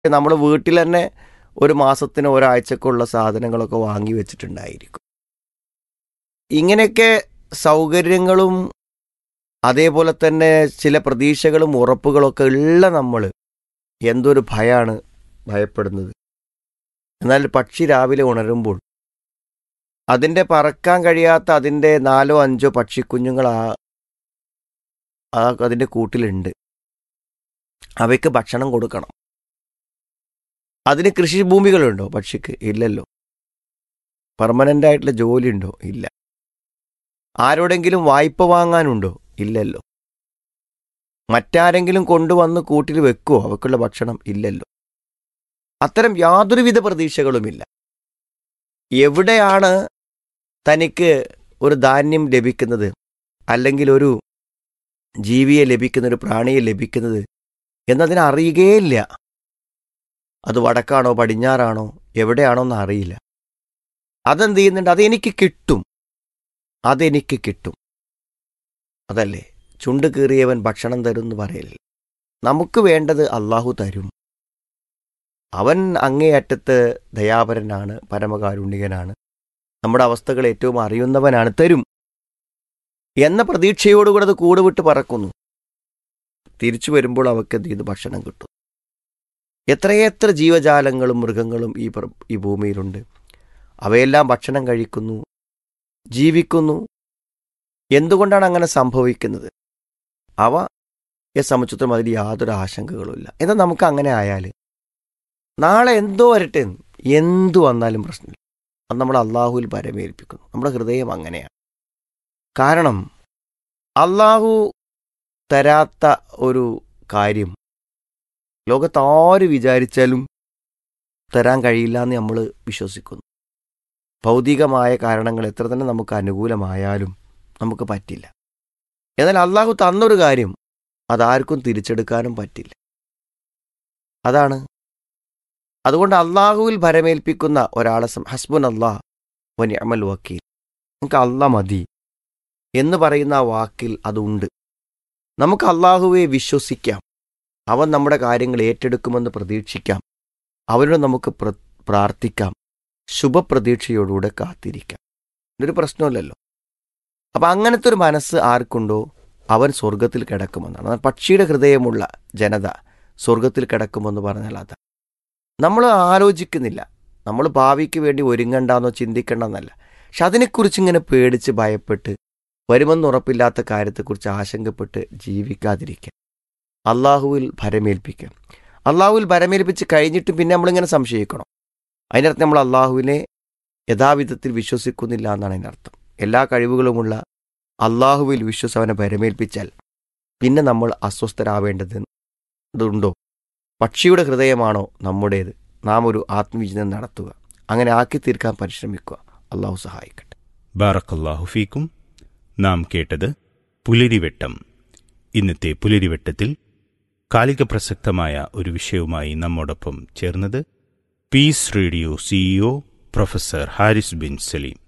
നമ്മൾ വീട്ടിൽ തന്നെ ഒരു മാസത്തിന് ഒരാഴ്ചക്കുള്ള സാധനങ്ങളൊക്കെ വാങ്ങി വെച്ചിട്ടുണ്ടായിരിക്കും ഇങ്ങനെയൊക്കെ സൗകര്യങ്ങളും അതേപോലെ തന്നെ ചില പ്രതീക്ഷകളും ഉറപ്പുകളൊക്കെ ഉള്ള നമ്മൾ എന്തൊരു ഭയമാണ് ഭയപ്പെടുന്നത് എന്നാൽ പക്ഷി രാവിലെ ഉണരുമ്പോൾ അതിൻ്റെ പറക്കാൻ കഴിയാത്ത അതിൻ്റെ നാലോ അഞ്ചോ പക്ഷിക്കുഞ്ഞുങ്ങൾ ആ ആ അതിൻ്റെ കൂട്ടിലുണ്ട് അവയ്ക്ക് ഭക്ഷണം കൊടുക്കണം അതിന് കൃഷിഭൂമികളുണ്ടോ പക്ഷിക്ക് ഇല്ലല്ലോ പെർമനൻ്റ് ആയിട്ടുള്ള ജോലി ഉണ്ടോ ഇല്ല ആരോടെങ്കിലും വായ്പ വാങ്ങാനുണ്ടോ ഇല്ലല്ലോ മറ്റാരെങ്കിലും കൊണ്ടുവന്ന് കൂട്ടിൽ വെക്കുവോ അവക്കുള്ള ഭക്ഷണം ഇല്ലല്ലോ അത്തരം യാതൊരുവിധ പ്രതീക്ഷകളുമില്ല എവിടെയാണ് തനിക്ക് ഒരു ധാന്യം ലഭിക്കുന്നത് അല്ലെങ്കിൽ ഒരു ജീവിയെ ലഭിക്കുന്ന ഒരു പ്രാണിയെ ലഭിക്കുന്നത് എന്നതിനെ അറിയുകയില്ല അത് വടക്കാണോ പടിഞ്ഞാറാണോ എവിടെയാണോ എന്ന് അറിയില്ല അതെന്ത് ചെയ്യുന്നുണ്ട് അതെനിക്ക് കിട്ടും അതെനിക്ക് കിട്ടും അതല്ലേ ചുണ്ട് കീറിയവൻ ഭക്ഷണം തരും എന്ന് പറയല്ലേ നമുക്ക് വേണ്ടത് അള്ളാഹു തരും അവൻ അങ്ങേയറ്റത്ത് ദയാപരനാണ് പരമകാരുണികനാണ് നമ്മുടെ അവസ്ഥകൾ ഏറ്റവും അറിയുന്നവനാണ് തരും എന്ന പ്രതീക്ഷയോടുകൂടെ അത് കൂട് വിട്ട് പറക്കുന്നു തിരിച്ചു വരുമ്പോൾ അവർക്ക് എന്ത് ചെയ്ത് ഭക്ഷണം കിട്ടും എത്രയെത്ര ജീവജാലങ്ങളും മൃഗങ്ങളും ഈ പ്ര- ഈ ഭൂമിയിലുണ്ട് അവയെല്ലാം ഭക്ഷണം കഴിക്കുന്നു ജീവിക്കുന്നു എന്തുകൊണ്ടാണ് അങ്ങനെ സംഭവിക്കുന്നത് അവ സംബന്ധിച്ചിടത്തോളം അതിൽ യാതൊരു ആശങ്കകളുമില്ല എന്നാൽ നമുക്ക് അങ്ങനെ ആയാൽ നാളെ എന്തോ വരട്ടെ എന്ന്, എന്തു വന്നാലും പ്രശ്നമില്ല അത് നമ്മൾ അള്ളാഹുവിൽ പരമേൽപ്പിക്കുന്നു നമ്മുടെ ഹൃദയം അങ്ങനെയാണ് കാരണം അള്ളാഹു തരാത്ത ഒരു കാര്യം ലോകത്ത് ആര് വിചാരിച്ചാലും തരാൻ കഴിയില്ല എന്ന് നമ്മൾ വിശ്വസിക്കുന്നു ഭൗതികമായ കാരണങ്ങൾ എത്ര തന്നെ നമുക്ക് അനുകൂലമായാലും നമുക്ക് പറ്റില്ല എന്നാൽ അള്ളാഹു തന്നൊരു കാര്യം അതാർക്കും തിരിച്ചെടുക്കാനും പറ്റില്ല അതാണ് അതുകൊണ്ട് അള്ളാഹുവിൽ ഭരമേൽപ്പിക്കുന്ന ഒരാളെ സം- ഹസ്ബുൻ അള്ളാഹ് വനി അമൽ വക്കീൽ നമുക്ക് അള്ളാ മതി എന്ന് പറയുന്ന ആ വാക്കിൽ അതുണ്ട് നമുക്ക് അള്ളാഹുവെ വിശ്വസിക്കാം അവൻ നമ്മുടെ കാര്യങ്ങൾ ഏറ്റെടുക്കുമെന്ന് പ്രതീക്ഷിക്കാം അവനോട് നമുക്ക് പ്ര- പ്രാർത്ഥിക്കാം ശുഭപ്രതീക്ഷയോടുകൂടെ കാത്തിരിക്കാം ഇതൊരു പ്രശ്നമില്ലല്ലോ അപ്പം അങ്ങനത്തെ ഒരു മനസ്സ് ആർക്കുണ്ടോ അവൻ സ്വർഗത്തിൽ കിടക്കുമെന്നാണ് എന്നാൽ പക്ഷിയുടെ ഹൃദയമുള്ള ജനത സ്വർഗത്തിൽ കിടക്കുമെന്ന് പറഞ്ഞാൽ അതാ നമ്മൾ ആലോചിക്കുന്നില്ല നമ്മൾ ഭാവിക്ക് വേണ്ടി ഒരുങ്ങണ്ടെന്നോ ചിന്തിക്കണ്ടെന്നല്ല പക്ഷെ അതിനെക്കുറിച്ച് ഇങ്ങനെ പേടിച്ച് ഭയപ്പെട്ട് വരുമെന്ന് ഉറപ്പില്ലാത്ത കാര്യത്തെക്കുറിച്ച് ആശങ്കപ്പെട്ട് ജീവിക്കാതിരിക്കുക അള്ളാഹുവിൽ ഭരമേൽപ്പിക്കുക അള്ളാഹുവിൽ ഭരമേൽപ്പിച്ച് കഴിഞ്ഞിട്ട് പിന്നെ നമ്മളിങ്ങനെ സംശയിക്കണം അതിനർത്ഥം നമ്മൾ അള്ളാഹുവിനെ യഥാവിധത്തിൽ വിശ്വസിക്കുന്നില്ല എന്നാണ് അതിൻ്റെ അർത്ഥം എല്ലാ കഴിവുകളുമുള്ള അള്ളാഹുവിൽ വിശ്വസം അവനെ ഭരമേൽപ്പിച്ചാൽ പിന്നെ നമ്മൾ അസ്വസ്ഥരാവേണ്ടത് ഇതുണ്ടോ പക്ഷിയുടെ ഹൃദയമാണോ നമ്മുടേത് നാം ഒരു ആത്മവിചിന്തനം നടത്തുക അങ്ങനെ ആക്കി തീർക്കാൻ പരിശ്രമിക്കുക അള്ളാഹു സഹായിക്കട്ടെ ബാറക്കല്ലാഹു ഫീക്കും നാം കേട്ടത് പുലരിവെട്ടം ഇന്നത്തെ പുലരിവെട്ടത്തിൽ കാലിക പ്രസക്തമായ ഒരു വിഷയവുമായി നമ്മോടൊപ്പം ചേർന്നത് peace radio CEO professor Haris bin Saleem